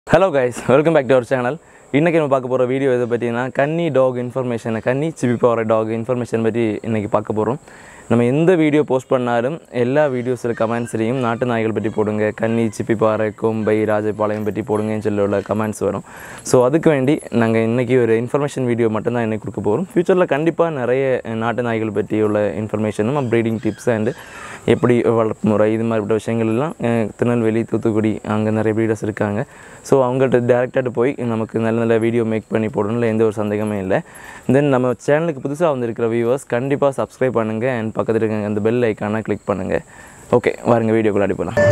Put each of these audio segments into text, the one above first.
Hello guys welcome back to our channel இன்றைக்கி நம்ம பார்க்க போகிற வீடியோ எதை பற்றினா கன்னி டாக் இன்ஃபர்மேஷனை கன்னி சிப்பி போகிற டாக் இன்ஃபர்மேஷன் பற்றி இன்றைக்கி பார்க்க போகிறோம் நம்ம எந்த வீடியோ போஸ்ட் பண்ணாலும் எல்லா வீடியோஸில் கமெண்ட்ஸ்லையும் நாட்டு நாய்கள் பற்றி போடுங்க கன்னி சிப்பி பாறை கொம்பை ராஜபாளையம் பற்றி போடுங்கன்னு சொல்லி உள்ள கமெண்ட்ஸ் வரும் ஸோ அதுக்கு வேண்டி நாங்கள் இன்றைக்கி ஒரு இன்ஃபர்மேஷன் வீடியோ மட்டும்தான் இன்னைக்கு கொடுக்க போகிறோம் ஃப்யூச்சரில் கண்டிப்பாக நிறைய நாட்டு நாய்கள் பற்றி உள்ள இன்ஃபர்மேஷனும் ப்ரீடிங் டிப்ஸ் அண்டு எப்படி வளர்ப்பு முறை இது மாதிரிப்பட்ட விஷயங்கள் எல்லாம் அஹ், திருநெல்வேலி தூத்துக்குடி அங்கே நிறைய ப்ரீடர்ஸ் இருக்காங்க ஸோ அவங்கள்ட்ட டேரெக்டாக போய் நமக்கு நல்ல நல்ல வீடியோ மேக் பண்ணி போடணும்ல எந்த ஒரு சந்தேகமே இல்லை தென் நம்ம சேனலுக்கு புதுசாக வந்திருக்கிற வியூவர்ஸ் கண்டிப்பாக சப்ஸ்கிரைப் பண்ணுங்கள் அண்ட் பக்கத்தில் இருக்க அந்த பெல் ஐக்கானை கிளிக் பண்ணுங்கள் ஓகே வாருங்க வீடியோக்குள்ள அடி போகலாம்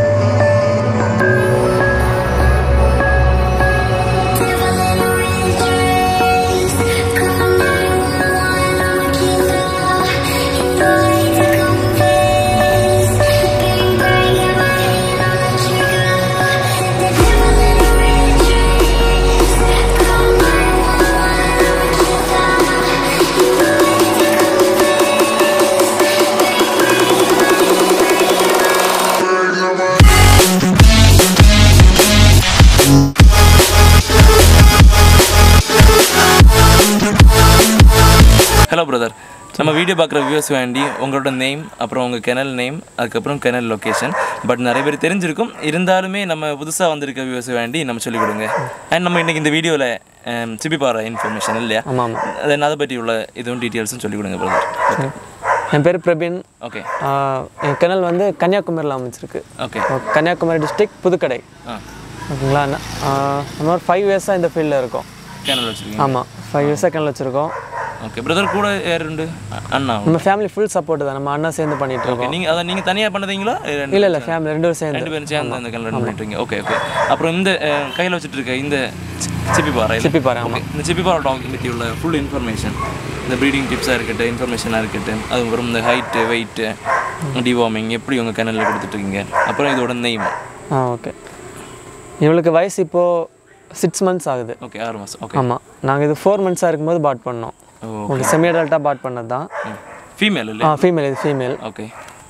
ஹலோ பிரதர் நம்ம வீடியோ பார்க்குற வியூவர்ஸ் வேண்டி உங்களோட நேம் அப்புறம் உங்கள் கெனல் நேம் அதுக்கப்புறம் கெனல் லொக்கேஷன் பட் நிறைய பேர் தெரிஞ்சிருக்கும் இருந்தாலுமே நம்ம புதுசாக வந்திருக்க வியூவர்ஸ் வேண்டி நம்ம சொல்லிக் கொடுங்க அண்ட் நம்ம இன்றைக்கி இந்த வீடியோவில் சிபி பாற இன்ஃபர்மேஷன் இல்லையா ஆமாம் தென் அதை பற்றி உள்ள இதுவும் டீட்டெயில்ஸும் சொல்லிக் கொடுங்க பிரதர் என் பேர் பிரபீன் ஓகே ஆஹ் என் கிணல் வந்து கன்னியாகுமரியில் அமைச்சிருக்கு ஓகே கன்னியாகுமரி டிஸ்ட்ரிக்ட் புதுக்கடை ஆ ஓகேங்களா ஆஹ் நம்ம ஒரு ஃபைவ் இயர்ஸாக இந்த ஃபீல்டில் இருக்கோம் கேனல் வச்சுருக்கீங்க ஆமாம் ஃபைவ் இயர்ஸாக கிணல் வச்சுருக்கோம் ஓகே பிரதர் கூட யார் உண்டு அ- அண்ணா நம்ம ஃபேமிலி ஃபுல் சப்போர்ட் தான் நம்ம அண்ணா சேர்ந்து பண்ணிட்டு ஓகே இருக்கோம் நீங்கள் அதை நீங்கள் தனியாக பண்ணுறீங்களா இல்லை இல்லை ஃபேமிலி ரெண்டு பேரும் சேர்ந்து ரெண்டு பேரும் சேர்ந்து அந்த கிணறு ரன் பண்ணிட்டு இருக்கீங்க ஓகே ஓகே அப்புறம் இந்த கையில் வச்சுட்டு இருக்க இந்த சி- சிப்பி பாறை இல்ல? சிப்பி பாரு ஓகே இந்த சிப்பி பாறை டாக் பற்றி உள்ள ஃபுல் இன்ஃபர்மேஷன் இந்த ப்ரீடிங் டிப்ஸாக இருக்கட்டும் இன்ஃபர்மேஷனாக இருக்கட்டும் அதுக்கப்புறம் இந்த ஹைட்டு வெயிட்டு டிவார்மிங் எப்படி உங்கள் கிணல்ல கொடுத்துட்ருக்கீங்க அப்புறம் இதோட நெய்ம் ஆ ஓகே இவளுக்கு வயசு இப்போது சிக்ஸ் மந்த்ஸ் ஆகுது ஓகே ஆறு மாதம் ஓகே ஆமாம் நாங்கள் இது ஃபோர் மந்த்ஸாக இருக்கும்போது பாட் பண்ணோம் ஓ ஓகே செமி அடல்ட்டாக பாட் பண்ணது தான் ஃபீமேல் இல்லை ஆ ஃபீமேல் இது ஃபீமேல் ஓகே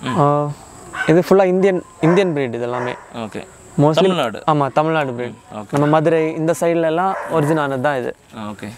இது ஃபுல்லாக இந்தியன் இந்தியன் breed இது எல்லாமே ஓகே மோஸ்ட்லி தமிழ்நாடு ஆமாம் தமிழ்நாடு breed ஓகே நம்ம மதுரை இந்த சைடுல எல்லாம் ஒரிஜினானது தான் இது ஓகே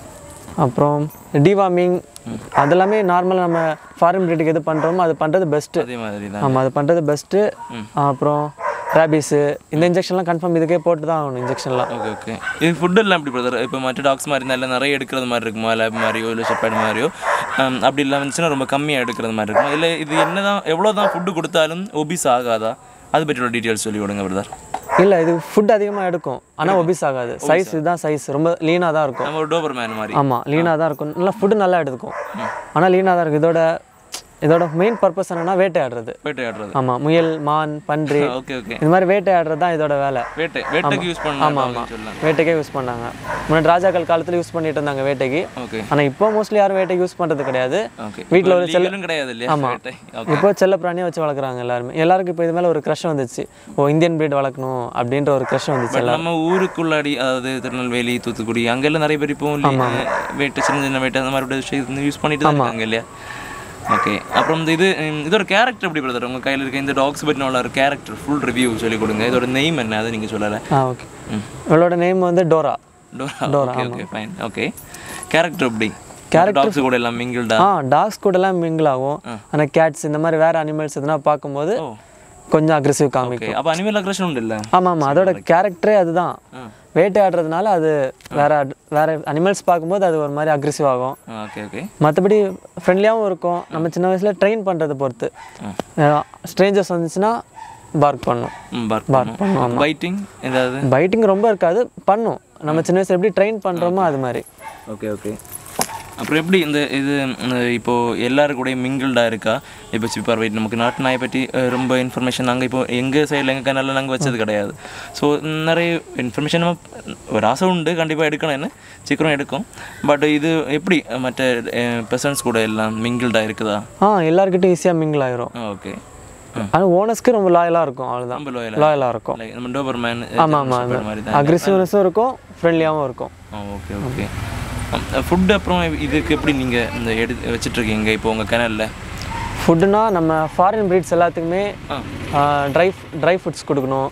அப்புறம் டிவார்மிங் அதெல்லாமே நார்மலாக நம்ம ஃபாரின் ப்ரீடுக்கு எது பண்ணுறோமோ அது பண்ணுறது பெஸ்ட்டு அதே மாதிரி தான் ஆமாம் அது பண்ணுறது பெஸ்ட்டு அப்புறம் ரேபிஸு இந்த இன்ஜெக்ஷன்லாம் கன்ஃபார்ம் இதுக்கே போட்டு தான் ஆகணும் இன்ஜெக்ஷன்லாம் ஓகே ஓகே இது ஃபுட் எல்லாம் எப்படி பிரதர் இப்போ மற்ற டாக்ஸ் மாதிரி நல்லா நிறைய எடுக்கிறது மாதிரி இருக்குமா லேப் மாதிரியோ இல்லை ஷெப்பேட் மாதிரியோ ஹம், அப்படி இல்லாமல் இருந்துச்சுன்னா ரொம்ப கம்மியாக எடுக்கிறது மாதிரி இருக்குமா இல்லை இது என்ன தான் எவ்வளோ தான் ஃபுட்டு கொடுத்தாலும் ஒபிஸ் ஆகாதா அது பற்றியோட டீட்டெயில்ஸ் சொல்லி விடுங்க பிரதர் இல்லை இது ஃபுட் அதிகமாக எடுக்கும் ஆனால் ஒபிஸ் ஆகாது சைஸ் இதுதான் சைஸ் ரொம்ப லீனாக தான் இருக்கும் நம்ம ஒரு டோபர் மேன் மாதிரி ஆமாம் லீனாக தான் இருக்கும் நல்லா ஃபுட்டு நல்லா எடுத்துக்கும் ஆனால் லீனாக தான் இருக்கும் இதோட இதோட மெயின் பர்பஸ் என்னன்னா வேட்டையாடுறது வேட்டையாடுறது ஆமாம் முயல் மான் பன்றி ஓகே ஓகே இந்த மாதிரி வேட்டையாடுறது தான் இதோட வேலை வேட்டை வேட்டைக்கு யூஸ் பண்ணலாம் அப்படின்னு சொல்லலாம் வேட்டைக்கே யூஸ் பண்ணாங்க முன்னாடி ராஜாக்கள் காலத்தில் யூஸ் பண்ணிட்டு இருந்தாங்க வேட்டைக்கு ஓகே ஆனால் இப்போ மோஸ்ட்லி யாரும் வேட்டைக்கு யூஸ் பண்ணுறது கிடையாது ஓகே வீட்ல ஒரு லீகலும் கிடையாது இல்லையா வேட்டை ஓகே இப்போ செல்ல பிராணியை வச்சு வளர்க்குறாங்க எல்லாருமே எல்லாருக்கும் இப்போ இது மேலே ஒரு க்ரஷ் வந்துச்சு ஓ இந்தியன் breed வளர்க்கணும் அப்படின்ற ஒரு க்ரஷ் வந்துச்சு பட் நம்ம ஊருக்குள்ளாடி அதாவது திருநெல்வேலி தூத்துக்குடி அங்கெல்லாம் நிறைய பேர் இப்போ வேட்டை சின்ன சின்ன வேட்டை அந்த மாதிரி விஷயம் யூஸ் பண்ணிட்டு தான் இருக்காங்க இல்லையா ஓகே அப்புறம் இந்த இது ம், இதோட கேரக்டர் எப்படி பிரதர் உங்கள் கையில் இருக்க இந்த டாக்ஸ் பற்றி உள்ள ஒரு கேரக்டர் ஃபுல் ரிவ்யூ சொல்லி கொடுங்க இதோட நெய்ம் என்ன அதை நீங்கள் சொல்லலை ஆ ஓகே இவளோட நேம் வந்து Dora Dora okay okay fine okay character எப்படி டாக்ஸ் கூட எல்லாம் மிங்கிள்டா ஆ டாக்ஸ் கூடலாம் மிங்கிள் ஆகும் ஆனால் கேட்ஸ் இந்த மாதிரி வேறு அனிமல்ஸ் எதுனா பார்க்கும்போது ஓ கொஞ்சம் அக்ரெசிவ் காமிக்கும் ஓகே அப்போ அனிமல் அக்ரஷன் உண்டு இல்லை ஆமாம் ஆமாம் அதோட கேரக்டரே அதுதான் ஆ. வேட்டையாடுறதுனால அது வேற ad- வேற அனிமல்ஸ் பார்க்கும்போது அது ஒரு மாதிரி அக்ரெசிவ் ஆகும் ஓகே ஓகே மற்றபடி ஃப்ரெண்ட்லியாகவும் இருக்கும் நம்ம சின்ன வயசில் ட்ரெயின் பண்ணுறதை பொறுத்து ஸ்ட்ரேஞ்சர்ஸ் வந்துச்சுன்னா பார்க் பண்ணும் ம் பார்க் பைட்டிங் ஏதாவது பைட்டிங் ரொம்ப இருக்காது பண்ணும் நம்ம சின்ன வயசுல எப்படி ட்ரெயின் பண்ணுறோமோ அது மாதிரி ஓகே ஓகே அப்புறம் எப்படி இந்த இது இந்த இப்போ எல்லாரும் கூட மிங்கிள்டாக இருக்கா இப்போ சிப்பார் வெயிட் நமக்கு நாட்டு நாயை பற்றி அஹ், ரொம்ப இன்ஃபர்மேஷன் நாங்கள் இப்போ எங்கள் சைடில் எங்கள் கனலில் நாங்கள் வச்சது கிடையாது ஸோ நிறைய இன்ஃபர்மேஷன் நம்ம ஒரு ஆசை உண்டு கண்டிப்பாக எடுக்கணும்னு சீக்கிரம் எடுக்கும் பட் இது எப்படி மற்ற பெர்சன்ஸ் கூட எல்லாம் மிங்கிள்டாக இருக்குதா ஆ எல்லாருக்கிட்டும் ஈஸியாக மிங்கிள் ஆயிரும் ஓகே ஆனால் ஓனர்ஸ்க்கு ரொம்ப லாயலாக இருக்கும் அவ்வளோதான் ரொம்ப லோயலாக லாயலாக இருக்கும் லைக் நம்ம டோபர் மேன் ஆமாம் ஆமாம் மாதிரி தான் அக்ரெசிவ்னஸும் இருக்கும் ஃப்ரெண்ட்லியாகவும் இருக்கும் ஓகே ஓகே ஃபுட் அப்புறம் இதுக்கு எப்படி நீங்கள் இந்த எடு வச்சிட்ருக்கீங்க இப்போ உங்கள் கிணல்ல ஃபுட்டுனா நம்ம ஃபாரின் ப்ரீட்ஸ் எல்லாத்துக்குமே ட்ரை ட்ரை ஃபுட்ஸ் கொடுக்கணும்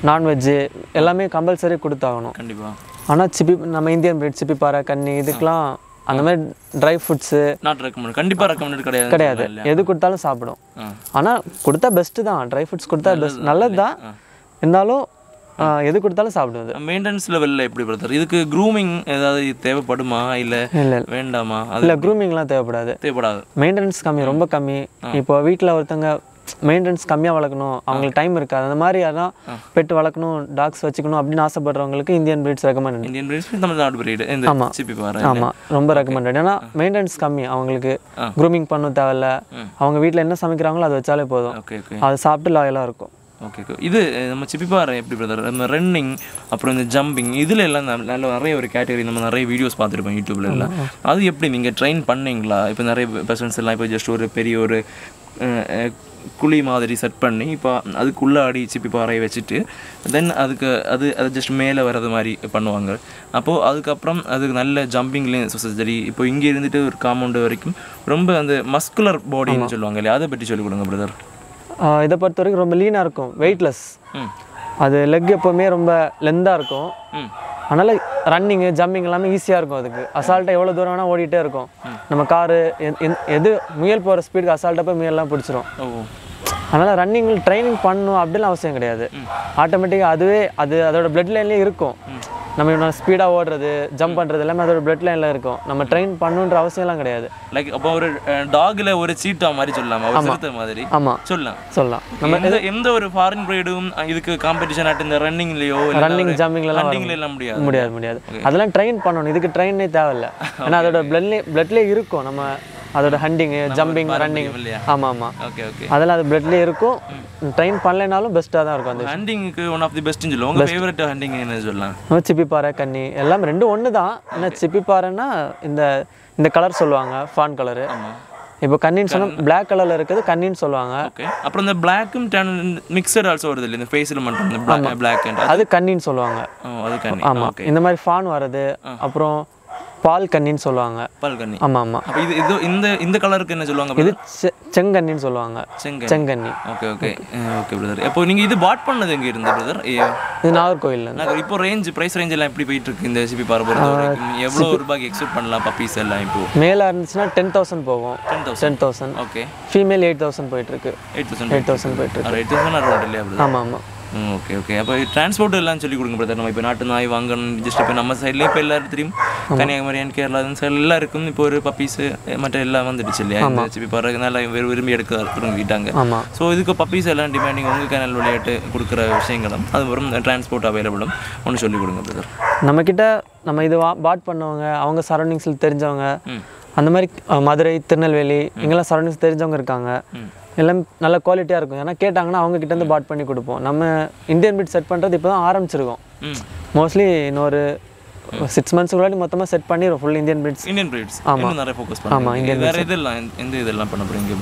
நான்வெஜ்ஜு எல்லாமே கம்பல்சரி கொடுத்தாகணும் கண்டிப்பாக ஆனால் சிப்பி நம்ம இந்தியன் பிரெட் சிப்பி பாறை கன்னி இதுக்கெலாம் அந்த மாதிரி ட்ரை ஃப்ரூட்ஸு நாட் ரெக்கமெண்ட் கண்டிப்பாக ரெக்கமெண்டட் கிடையாது கிடையாது எது கொடுத்தாலும் சாப்பிடும் ஆ. ஆனால் கொடுத்தா பெஸ்ட்டு தான் ட்ரை ஃப்ரூட்ஸ் கொடுத்தா பெஸ்ட் நல்லது தான் இருந்தாலும் ஆ, எது கொடுத்தாலும் சாப்பிடும் அது மெயின்டெனன்ஸ் லெவலில் எப்படி பிரதர் இதுக்கு க்ரூமிங் ஏதாவது தேவைப்படுமா இல்லை இல்லை வேண்டாமா அது இல்லை க்ரூமிங்லாம் தேவைப்படாது தேவைப்படாது மெயின்டெனன்ஸ் கம்மி ரொம்ப கம்மி இப்போ வீட்டில் ஒருத்தங்க மெயின்டெனன்ஸ் கம்மியாக வளர்க்கணும் அவங்களுக்கு டைம் இருக்காது அந்த மாதிரி யாரா பெட் வளர்க்கணும் டாக்ஸ் வச்சுக்கணும் அப்படின்னு ஆசைப்படுறவங்களுக்கு Indian breeds recommend Indian breeds Tamil Nadu breed இந்த ஆமா. சிப்பி பாரு ஆமாம் ரொம்ப ரெக்கமெண்டட் ஏன்னா மெயின்டெனன்ஸ் கம்மி அவங்களுக்கு க்ரூமிங் பண்ண தேவையில்ல அவங்க வீட்டில் என்ன சமைக்கிறாங்களோ அதை வச்சாலே போதும் ஓகே ஓகே அதை சாப்பிட்டு லாயலாக இருக்கும் ஓகே ஓகே இது அஹ், நம்ம சிப்பிப்பாறை எப்படி பிரதர் நம்ம ரன்னிங் அப்புறம் இந்த ஜம்பிங் இதில் எல்லாம் நல்ல நல்ல நிறைய ஒரு கேட்டகரி நம்ம நிறைய வீடியோஸ் பார்த்துருப்போம் யூடியூப்ல எல்லாம் அது எப்படி நீங்கள் ட்ரெயின் பண்ணீங்களா இப்போ நிறைய பர்சன்ஸ் எல்லாம் இப்போ ஜஸ்ட் ஒரு பெரிய ஒரு அஹ், அஹ், குழி மாதிரி செட் பண்ணி இப்போ அதுக்குள்ளே அடி சிப்பி பாறையை வச்சுட்டு தென் அதுக்கு அது அது ஜஸ்ட் மேலே வர்றது மாதிரி பண்ணுவாங்க அப்போது அதுக்கப்புறம் அதுக்கு நல்ல ஜம்பிங்லேயும் சரி இப்போ இங்கே இருந்துட்டு ஒரு காம்பவுண்டு வரைக்கும் ரொம்ப அந்த மஸ்குலர் பாடின்னு சொல்லுவாங்க இல்லையா அதை பற்றி சொல்லிக் கொடுங்க பிரதர் ஆஹ் இதை பொறுத்த வரைக்கும் ரொம்ப லீனாக இருக்கும் வெயிட்லெஸ் ம் அது லெக் எப்போவுமே ரொம்ப லெந்தாக இருக்கும் ம் அதனால் ரன்னிங்கு ஜம்பிங் எல்லாமே ஈஸியாக இருக்கும் அதுக்கு அசால்ட்டாக எவ்வளோ தூரம் வேணால் ஓடிட்டே இருக்கும் நம்ம காரு எது முயல் போகிற ஸ்பீடுக்கு அசால்ட்டாக போய் முயல்லாம் பிடிச்சிரும் ஓ அதனால் ரன்னிங் ட்ரைனிங் பண்ணணும் அப்படிலாம் அவசியம் கிடையாது ஆட்டோமேட்டிக்காக அதுவே அது அதோட பிளட் லைன்லேயே இருக்கும் நம்ம இவ்வளோ ஸ்பீடாக ஓடுறது ஜம்ப் பண்ணுறது எல்லாமே அதோட பிளட் லைனில் இருக்கும் நம்ம ட்ரெயின் பண்ணணுன்ற அவசியம்லாம் கிடையாது லைக் அப்போ ஒரு டாக்ல ஒரு சீட்டா மாதிரி சொல்லலாமா ஒரு சிறுத்தை மாதிரி ஆமாம் சொல்லலாம் சொல்லலாம் நம்ம எந்த எந்த ஒரு ஃபாரின் பிரீடும் இதுக்கு காம்படிஷன் ஆட்டு இந்த ரன்னிங்லயோ ரன்னிங் ஜம்பிங்லாம் ரன்னிங்ல எல்லாம் முடியாது முடியாது முடியாது அதெல்லாம் ட்ரெயின் பண்ணணும் இதுக்கு ட்ரெயினே தேவையில்ல ஏன்னா அதோட பிளட்லே பிளட்லேயே இருக்கும் நம்ம அதோட ஹண்டிங்கு ஜம்பிங் ரன்னிங் இல்லையா ஆமாம் ஆமாம் ஓகே ஓகே அதெல்லாம் அது பிளட்லேயே இருக்கும் ட்ரெயின் பண்ணலைனாலும் பெஸ்ட்டாக தான் இருக்கும் அந்த ஹண்டிங்க்கு ஒன் ஆஃப் தி பெஸ்ட்னு சொல்லுவோம் உங்க ஃபேவரட் ஹண்டிங் என்ன சொல்லலாம் நம்ம சிப்பிப்பாறை கன்னி எல்லாம் ரெண்டும் ஒன்று தான் என்ன சிப்பிப்பாறைன்னா இந்த இந்த கலர் சொல்லுவாங்க ஃபான் கலரு ஆமா இப்போ கன்னின்னு சொன்னால் பிளாக் கலரில் இருக்குது கன்னின்னு சொல்லுவாங்க ஓகே அப்புறம் இந்த பிளாக்கும் டேன் மிக்சட் ஆல்சோ வருது இல்லை இந்த ஃபேஸில் மட்டும் இந்த பிளாக் பிளாக் அண்ட் அது கன்னின்னு சொல்லுவாங்க அது கண்ணி ஆமாம் ஓகே இந்த மாதிரி ஃபான் வர்றது அப்புறம் பால் கன்னின்னு சொல்லுவாங்க பால் கண்ணி ஆமாம் ஆமாம் அப்போ இது இது இந்த இந்த கலருக்கு என்ன சொல்லுவாங்க இது செ- செங்கன்னின்னு சொல்லுவாங்க செங்க செங்கன்னி ஓகே ஓகே ஓகே பிரதர் அப்போ நீங்க இது பாட் பண்ணது எங்க இருந்து பிரதர் இது நாகர்கோயில்ல நாங்கள் இப்போ ரேஞ்ச் ப்ரைஸ் ரேஞ்ச் எல்லாம் எப்படி போயிட்டு இருக்கு இந்த சிபி பாறை பொறுத்த வரைக்கும் எவ்வளோ ரூபாய்க்கு எக்ஸ்பெக்ட் பண்ணலாம் பப்பீஸ் எல்லாம் இப்போ மேலாக இருந்துச்சுன்னா டென் தௌசண்ட் போகும் ten thousand ten thousand okay female eight thousand போயிட்டுருக்கு எயிட் தௌசண்ட் எயிட் தௌசண்ட் போயிட்டுருக்கு எயிட் தௌசண்ட் அரௌண்ட் இல்லையா பிரதர் ஆமாம் ஆமாம் ஓகே ஓகே அப்போ டிரான்ஸ்போர்ட் எல்லாம் சொல்லி கொடுங்க பிரதர் நம்ம இப்போ நாட்டு நாய் வாங்கணும் ஜஸ்ட் இப்போ நம்ம சைட்லேயும் இப்போ எல்லாரும் தெரியும் கன்னியாகுமரி அண்ட் கேரளா சைடு எல்லாம் இருக்கும் இப்போ ஒரு பப்பீஸு மற்ற எல்லாம் வந்துடுச்சு இல்லையா இந்த சிபி பாறை நல்லா விரு- விரும்பி எடுக்க தொடங்கிட்டாங்க ஆமாம் ஸோ இதுக்கு பப்பீஸ் எல்லாம் டிமாண்டிங் உங்கள் கேனல் விளையாட்டு கொடுக்குற விஷயங்களும் அதுக்கப்புறம் டிரான்ஸ்போர்ட் அவைலபிளும் ஒன்று சொல்லி கொடுங்க பிரதர் நம்மக்கிட்ட நம்ம இது வா பாட் பண்ணவங்க அவங்க சரௌண்டிங்ஸில் தெரிஞ்சவங்க ம் அந்த மாதிரி அஹ், மதுரை திருநெல்வேலி இங்கெல்லாம் சரௌண்டிங்ஸ் தெரிஞ்சவங்க இருக்காங்க எல்லாம் நல்ல குவாலிட்டியாக இருக்கும் ஏன்னா கேட்டாங்கன்னா அவங்க கிட்ட இருந்து பாட் பண்ணி கொடுப்போம் நம்ம இந்தியன் பீட் செட் பண்ணுறது இப்போ தான் ஆரம்பிச்சிருக்கோம் ம் மோஸ்ட்லி இன்னொரு சிக்ஸ் மந்த்ஸ் முன்னாடி மொத்தமாக செட் பண்ணிடுவோம் full Indian breeds Indian breeds இன்னும் நிறைய ஃபோக்கஸ் பண்ணுறீங்க வேற இதெல்லாம் எந்த- எந்த இதெல்லாம் பண்ண போகிறீங்க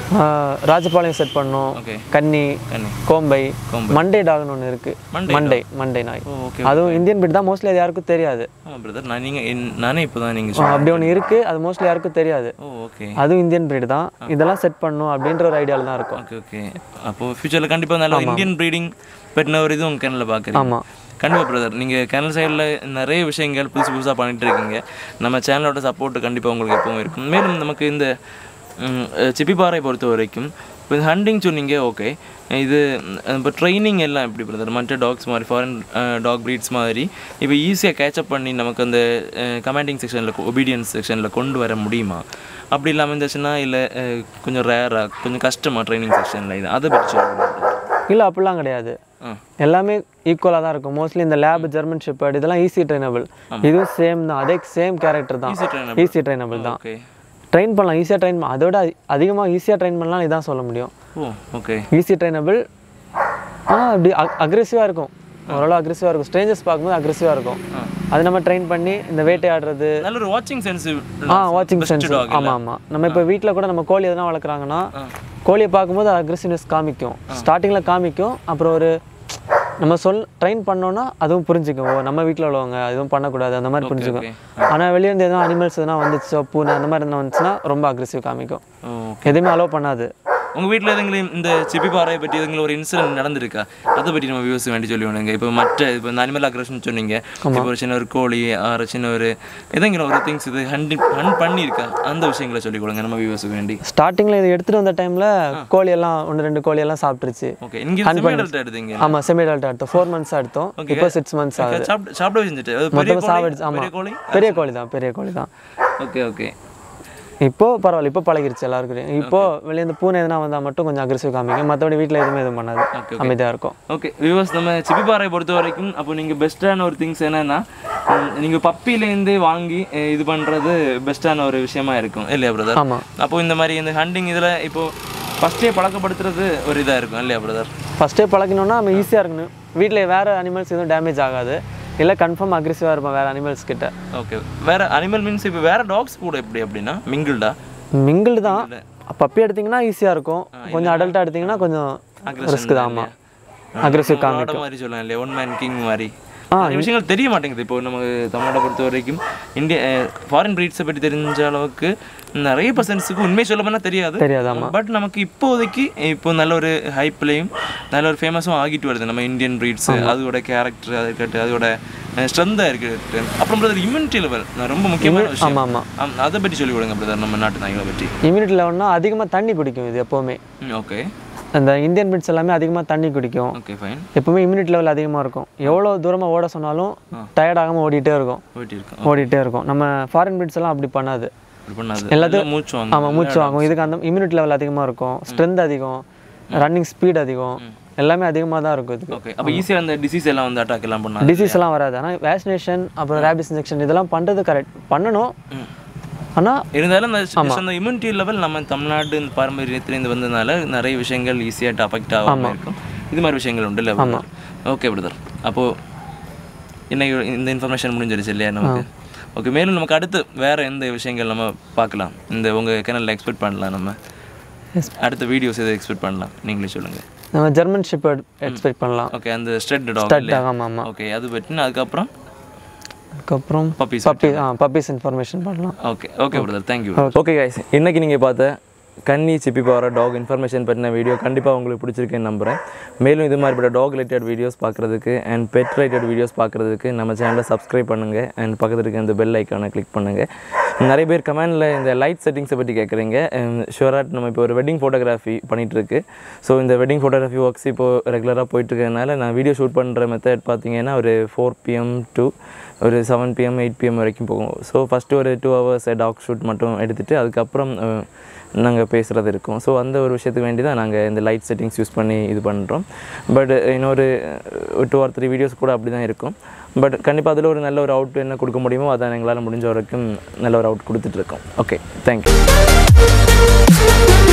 ராஜபாளையம் செட் பண்ணோம் ஓகே கன்னி கண்ணி கோம்பை கோம்பை. மண்டே டாக்னு ஒன்று இருக்குது மண்டே மண்டே மண்டே நாய் ஓ ஓகே அதுவும் இந்தியன் பீட் தான் மோஸ்ட்லி அது யாருக்கும் தெரியாது ஆமாம் பிரதர் நான் நீங்கள் நானே இப்போ தான் நீங்கள் ஆ, அப்படி ஒன்று இருக்குது அது மோஸ்ட்லி யாருக்கும் தெரியாது ஓ ஓகே அதுவும் இந்தியன் breed தான் இதெல்லாம் செட் பண்ணணும் அப்படின்ற ஒரு ஐடியாவில் தான் இருக்கும் ஓகே ஓகே அப்போது ஃப்யூச்சரில் கண்டிப்பாக நல்ல இந்தியன் ப்ரீடிங் பெட்டின ஒரு இது உங்கள் கேனலில் பார்க்குறீங்க ஆமாம் கண்டிப்பாக பிரதர் நீங்கள் கேனல் சைடில் நிறைய விஷயங்கள் புதுசு புதுசாக பண்ணிட்டு இருக்கீங்க நம்ம சேனலோட சப்போர்ட் கண்டிப்பாக உங்களுக்கு எப்பவும் இருக்கும் மேலும் நமக்கு இந்த ம், அஹ், சிப்பிப்பாறை பொறுத்த வரைக்கும் இப்போ இந்த ஹண்டிங் சொன்னீங்க ஓகே இது ம், இப்போ ட்ரைனிங் எல்லாம் எப்படி பிரதர் மற்ற டாக்ஸ் மாதிரி ஃபாரின் டாக் ப்ரீட்ஸ் மாதிரி இப்போ ஈஸியாக கேட்சப் பண்ணி நமக்கு அந்த கமாண்டிங் செக்ஷனில் ஒபீடியன்ஸ் செக்ஷனில் கொண்டு வர முடியுமா அப்படி இல்லாமல் இருந்துச்சுன்னா இல்லை கொஞ்சம் ரேராக கொஞ்சம் கஷ்டமாக ட்ரைனிங் செக்ஷனில் இது அதை பற்றி சொல்லுங்க இல்லை அப்படிலாம் கிடையாது ஆ எல்லாமே ஈக்குவலாக தான் இருக்கும் மோஸ்ட்லி இந்த லேப் ஜெர்மன் ஷெப்பர்ட் இதெல்லாம் ஈஸி ட்ரைனபிள் இதுவும் சேம் தான் அதே சேம் கேரக்டர் தான் ஈஸி ட்ரைனர் ஈஸி ட்ரைனபிள் தான் ஓகே ட்ரெயின் பண்ணலாம் ஈஸியாக ட்ரெயின் அதோட அதிகமாக ஈஸியாக ட்ரெயின் பண்ணலாம் இதான் சொல்ல முடியும் ஓ ஓகே ஈஸி ட்ரைனபிள் ஆனால் அப்படி அக்ரெசிவாக இருக்கும் ஓரளவு அக்ரெசிவாக இருக்கும் ஸ்ட்ரேஞ்சர்ஸ் பார்க்கும்போது அக்ரெசிவாக இருக்கும் அது நம்ம ட்ரெயின் பண்ணி இந்த வேட்டையாடுறது நல்ல ஒரு வாட்சிங் சென்ஸ் ஆ வாட்சிங் சென்ஸ் ஆமாம் ஆமாம் நம்ம இப்போ வீட்டில் கூட நம்ம கோழி எதனா வளர்க்குறாங்கன்னா கோழியை பார்க்கும்போது அக்ரெசிவ்னஸ் காமிக்கும் ஸ்டார்டிங்கில் காமிக்கும் அப்புறம் ஒரு நம்ம சொல் ட்ரெயின் பண்ணோன்னா அதுவும் புரிஞ்சுக்கும் ஓ நம்ம வீட்டில் உள்ளவங்க எதுவும் பண்ணக்கூடாது அந்த மாதிரி புரிஞ்சுக்கும் ஆனால் வெளியேருந்து எதுவும் அனிமல்ஸ் எதனா வந்துச்சோ பூனை அந்த மாதிரி எதனா வந்துச்சுன்னா ரொம்ப அக்ரெசிவ் காமிக்கும் ஓ எதுவுமே அலோவ் பண்ணாது உங்கள் வீட்டில் எதுங்களும் இந்த சிப்பி பாறையை பற்றி எதுங்களும் ஒரு இன்சிடென்ட் நடந்திருக்கா அதை பற்றி நம்ம வியூஸ் வேண்டி சொல்லி வேணுங்க இப்போ மற்ற இப்போ இந்த அனிமல் அக்ரஷன் சொன்னீங்க இப்போ ஒரு சின்ன ஒரு கோழி ஒரு சின்ன ஒரு எதங்கிற ஒரு திங்ஸ் இது ஹண்ட் ஹண்ட் பண்ணியிருக்கா அந்த விஷயங்களை சொல்லிக் கொடுங்க நம்ம வியூஸுக்கு வேண்டி ஸ்டார்டிங்கில் இது எடுத்துகிட்டு வந்த டைமில் கோழி எல்லாம் ஒன்று ரெண்டு கோழி எல்லாம் சாப்பிட்டுருச்சு ஓகே இங்கே செமிடல்ட்ட எடுத்தீங்க ஆமாம் செமி அடல்ட் எடுத்தோம் ஃபோர் மந்த்ஸ் எடுத்தோம் இப்போ சிக்ஸ் மந்த்ஸ் ஆகுது சாப்பிட சாப்பிட செஞ்சுட்டு அது பெரிய மொத்தமாக கோழி சாப்பிடுச்சு பெரிய ஆமாம் கோழி பெரிய கோழி தான் பெரிய கோழி தான் ஓகே ஓகே இப்போ பரவாயில்ல இப்போ பழகிருச்சு எல்லாருக்கும் இப்போ வெளியே இந்த பூனை எதுனா வந்தால் மட்டும் கொஞ்சம் அக்ரெசிவ் காமிக்கும் மற்றபடி வீட்டில் எதுவுமே எதுவும் பண்ணாது Okay, அமைதியாக இருக்கும் ஓகே வியூவர்ஸ் நம்ம சிப்பிப்பாறை பொறுத்த வரைக்கும் அப்போ நீங்கள் பெஸ்ட்டான ஒரு திங்ஸ் என்னன்னா நீங்கள் பப்பிலேருந்தே வாங்கி அஹ், இது பண்ணுறது பெஸ்ட்டான ஒரு விஷயமா இருக்கும் இல்லையா பிரதர் ஆமாம் அப்போ இந்த மாதிரி இந்த ஹண்டிங் இதில் இப்போ ஃபஸ்ட்டே பழக்கப்படுத்துறது ஒரு இதாக இருக்கும் இல்லையா பிரதர் ஃபஸ்ட்டே பழக்கணும்னா நம்ம ஈஸியாக இருக்கணும் வீட்டில் வேறு அனிமல்ஸ் எதுவும் டேமேஜ் ஆகாது இல்லை கன்ஃபார்ம் அக்ரெசிவாக இருப்போம் வேறு அனிமல்ஸ் கிட்ட ஓகே வேற அனிமல் மீன்ஸ் இப்போ வேற டாக்ஸ் கூட எப்படி அப்படின்னா மிங்கிள்டா மிங்கிள்டு தான் பப்பி எடுத்தீங்கன்னா ஈஸியாக இருக்கும் கொஞ்சம் அடல்ட்டாக எடுத்தீங்கன்னா கொஞ்சம் ரிஸ்க் தான் ஆமாம் அக்ரெசிவ் காமி ஆட மாதிரி சொல்லலாம் இல்லையா ஒன் மேன் கிங் மாதிரி நிறைய விஷயங்கள் தெரிய மாட்டேங்குது இப்போ நம்ம தமிழ்நாட்டை பொறுத்த வரைக்கும் இந்திய ஃபாரின் பிரீட்ஸை பற்றி தெரிஞ்ச அளவுக்கு நிறைய பர்சன்ஸுக்கு உண்மை சொல்ல போனால் தெரியாது தெரியாது ஆமாம் பட் நமக்கு இப்போதைக்கு இப்போ நல்ல ஒரு ஹைப்லையும் நல்ல ஒரு ஃபேமஸும் ஆகிட்டு வருது நம்ம இந்தியன் பிரீட்ஸ் அதோட கேரக்டர் அது இருக்கட்டும் அதோட ஸ்ட்ரென்த்தாக இருக்குது அப்புறம் பிரதர் இம்யூனிட்டி லெவல் ரொம்ப முக்கியமான விஷயம் ஆமாம் ஆமாம் ஆம், அதை பற்றி சொல்லி கொடுங்க பிரதர் நம்ம நாட்டு நாய்களை பற்றி இம்யூனிட்டி லெவல்னா அதிகமாக தண்ணி குடிக்கும் இது எப்போவுமே ஓகே அந்த இந்தியன் பிட்ஸ் எல்லாமே அதிகமாக தண்ணி குடிக்கும் ஓகே ஃபைன் எப்பவுமே இம்யூனிட்டி லெவல் அதிகமாக இருக்கும் எவ்வளோ தூரமாக ஓட சொன்னாலும் டயர்ட் ஆகாமல் ஓடிட்டே இருக்கும் போயிட்டு இருக்கோம் ஓடிட்டே இருக்கும் நம்ம ஃபாரின் பிட்ஸ் எல்லாம் அப்படி பண்ணாது அப்படி பண்ணாது எல்லாத்தையும் எல்லாம் மூச்சு வாங்க ஆமாம் மூச்சு வாங்கும் இதுக்கு அந்த இம்யூனிட்டி லெவல் அதிகமாக இருக்கும் ஸ்ட்ரென்த் அதிகம் ரன்னிங் ஸ்பீட் அதிகம் எல்லாமே அதிகமாக தான் இருக்கும் இதுக்கு ஓகே அப்போ ஈஸியாக அந்த டிசீஸ் எல்லாம் வந்து அட்டாக் எல்லாம் பண்ணாது டிசீஸ் எல்லாம் வராது ஆனால் வேக்சினேஷன் அப்புறம் ரேபிஸ் இன்ஜெக்ஷன் இதெல்லாம் பண்ணுறது கரெக்ட் பண்ணணும் ஆனால் இருந்தாலும் அந்த அந்த இம்யூனிட்டி லெவல் நம்ம தமிழ்நாடு இந்த பாரம்பரியத்திலேருந்து வந்ததுனால நிறைய விஷயங்கள் ஈஸியாக அஃபெக்ட் ஆகாமல் இருக்கும் இது மாதிரி விஷயங்கள் உண்டு இல்லை ஓகே பிரதர் அப்போது இன்னைக்கு இந்த இன்ஃபர்மேஷன் முடிஞ்சிருச்சு இல்லையா நமக்கு ஓகே மேலும் நமக்கு அடுத்து வேற எந்த விஷயங்கள் நம்ம பார்க்கலாம் இந்த உங்கள் சேனலில் எக்ஸ்பெக்ட் பண்ணலாம் நம்ம அடுத்த வீடியோஸ் எதை எக்ஸ்பெக்ட் பண்ணலாம் நீங்களே சொல்லுங்கள் நம்ம ஜெர்மன் ஷிப்பர்ட் எக்ஸ்பெக்ட் பண்ணலாம் ஓகே அந்த ஸ்ட்ரெட் டாக் இல்லையா ஆமாம் ஆமாம் ஓகே அது பற்றின அதுக்கப்புறம் அதுக்கப்புறம் பப்பீஸ் பப்பி ஆ பப்பீஸ் இன்ஃபர்மேஷன் பண்ணலாம் okay okay brother thank you okay guys இன்னைக்கு நீங்கள் பார்த்த கன்னி சிப்பி போகிற டாக் இன்ஃபர்மேஷன் பற்றின வீடியோ கண்டிப்பாக உங்களுக்கு பிடிச்சிருக்குன்னு நம்புகிறேன் மேலும் இது மாதிரிப்பட்ட டாக் ரிலேட்டட் வீடியோஸ் பார்க்குறதுக்கு அண்ட் பெட் ரிலேட்டட் வீடியோஸ் பார்க்குறதுக்கு நம்ம சேனலை சப்ஸ்கிரைப் பண்ணுங்கள் அண்ட் பக்கத்தில் இருக்க இந்த பெல் ஐக்கானை கிளிக் பண்ணுங்கள் நிறைய பேர் கமெண்டில் இந்த லைட் செட்டிங்ஸை பற்றி கேட்குறீங்க ஷுவராட் நம்ம இப்போ ஒரு வெட்டிங் ஃபோட்டோகிராஃபி பண்ணிகிட்ருக்கு ஸோ இந்த வெட்டிங் ஃபோட்டோகிராஃபி ஒர்க்ஸ் இப்போது ரெகுலராக போயிட்டுருக்கனால நான் வீடியோ ஷூட் பண்ணுற மெத்தட் பார்த்தீங்கன்னா ஒரு ஃபோர் பிஎம் டு ஒரு செவன் பிஎம் எயிட் பிஎம் வரைக்கும் போகும் ஸோ ஃபஸ்ட்டு ஒரு டூ ஹவர்ஸ் டாக் ஷூட் மட்டும் எடுத்துகிட்டு அதுக்கப்புறம் நாங்கள் பேசுகிறது இருக்கும் ஸோ அந்த ஒரு விஷயத்துக்கு வேண்டி தான் நாங்கள் இந்த லைட் செட்டிங்ஸ் யூஸ் பண்ணி இது பண்ணுறோம் பட் இன்னொரு டூ ஆர் த்ரீ வீடியோஸ் கூட அப்படி தான் இருக்கும் பட் கண்டிப்பாக அதில் ஒரு நல்ல ஒரு அவுட் என்ன கொடுக்க முடியுமோ அதான் எங்களால் முடிஞ்ச வரைக்கும் நல்ல ஒரு அவுட் கொடுத்துட்ருக்கோம் ஓகே தேங்க்யூ